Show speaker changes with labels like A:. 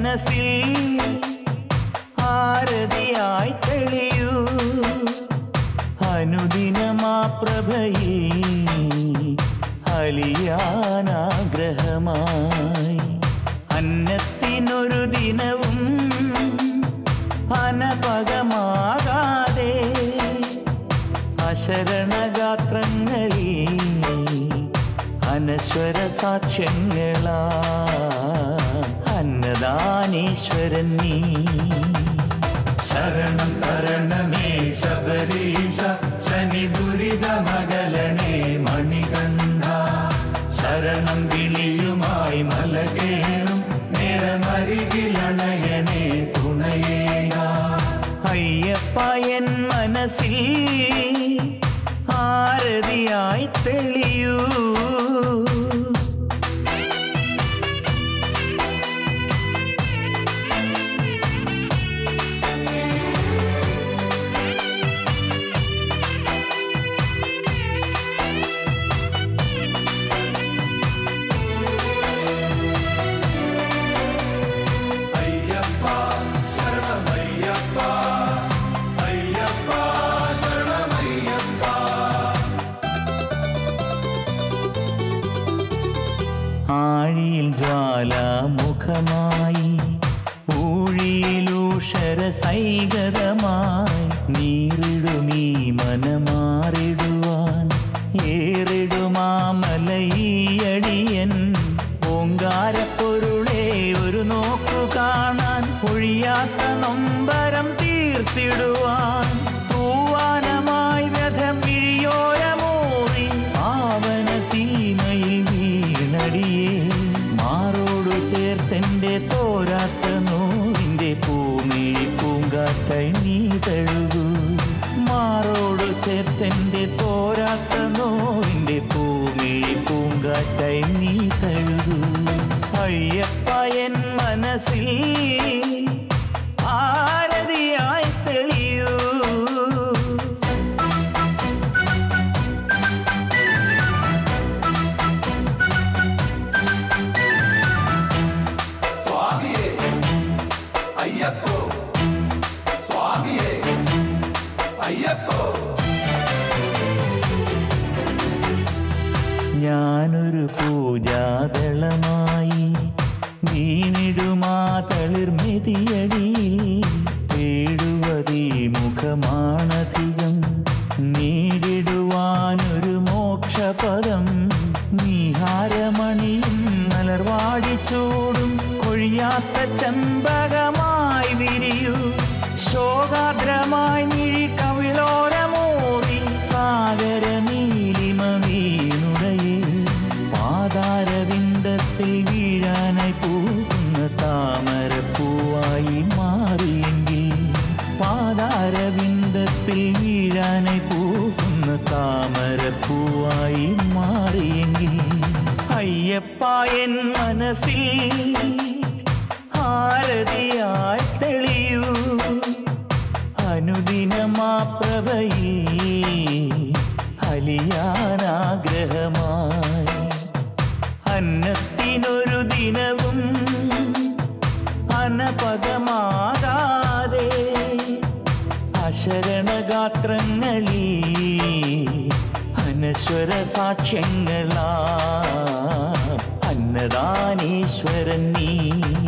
A: മനസ്സിൽ ആരതിയായി തെളിയൂ അനുദിനമാ പ്രഭയിൽ അലിയാനാഗ്രഹമായി അന്നത്തിനൊരു ദിനവും അനപകമാകാതെ അശരണഗാത്രങ്ങളിൽ അനശ്വര സാക്ഷ്യങ്ങളാ അന്നദാനീശ്വരൻ നീ ശരണം തരണമേ ശബരീശ ശനി ദുരിതമകലണേ മണികണ്ഠ ശരണം വിളിയുമായി മലകേറും നേരമരികിലണയണേ തുണയേക അയ്യപ്പ എൻ മനസ്സിൽ ആരതിയായി തെളിയൂ
B: അയ്യപ്പ ശരണമയ്യപ്പ അയ്യപ്പ ശരണമയ്യപ്പ
A: ആഴിയിൽ ജ്വാലാമുഖമായി ഊഴിയിലൂഷര സൈകതമായി നീറിടുമീ മനമാറിടുവാൻ ഏറിടുമാമലയടിയൻ ഓങ്കാരപ്പൊരുളെ ഒരു നോക്കു കാണാൻ ഒഴിയാത്ത നൊമ്പരം തീർത്തിടുവാൻ തൂവാനമായി വ്യഥം വിഴിയോരമൂറി പാവന സീമയിൽ വീണടിയേ മാറോടു ചേർത്തെന്റെ തോരാത്ത നോവിന്റെ പൂമിഴി പൂങ്കാറ്റായി നീ തഴുകൂ മാറോടു ചേർത്തെന്റെ തോരാത്ത നോവിന്റെ പൂമിഴി പൂങ്കാറ്റായി നീ തഴുകൂ അയ്യപ്പ എൻ മനസ്സിൽ ആരതിയായി തെളിയൂ
B: സ്വാമിയേ അയ്യപ്പോ സ്വാമിയേ അയ്യപ്പോ
A: ഞാനൊരു പൂജാതളമായി വീണിടുമാ തളിർമെതിയടി തേടുവതീ മുഖമാണധികം നേടിടുവാനൊരു മോക്ഷപദം നീഹാരമണിയും മലർവാടിച്ചൂടും കൊഴിയാത്ത ചെമ്പകമായി വിരിയൂ ശോകാദ്രമായി മിഴി കവിളോരമോറി സാഗര നീലിമ വീണുടയെ പാതാരവിന്ദത്തിൽ വീഴാനായി പൂക്കുന്ന താമരപ്പൂവായി മാറിയെങ്കിൽ പാതാരവിന്ദത്തിൽ വീഴാനായി പൂക്കുന്ന താമരപ്പൂവായി മാറിയെങ്കിൽ അയ്യപ്പ എൻ മനസ്സിൽ ആരതിയായി തെളിയൂ അനുദിനമാ പ്രഭയിൽ അലിയാനാഗ്രഹമായി അന്നത്തിനൊരു ദിനവും അനപകമാകാതെ അശരണഗാത്രങ്ങളിൽ അനശ്വര സാക്ഷ്യങ്ങളാ അന്നദാനീശ്വരൻ നീ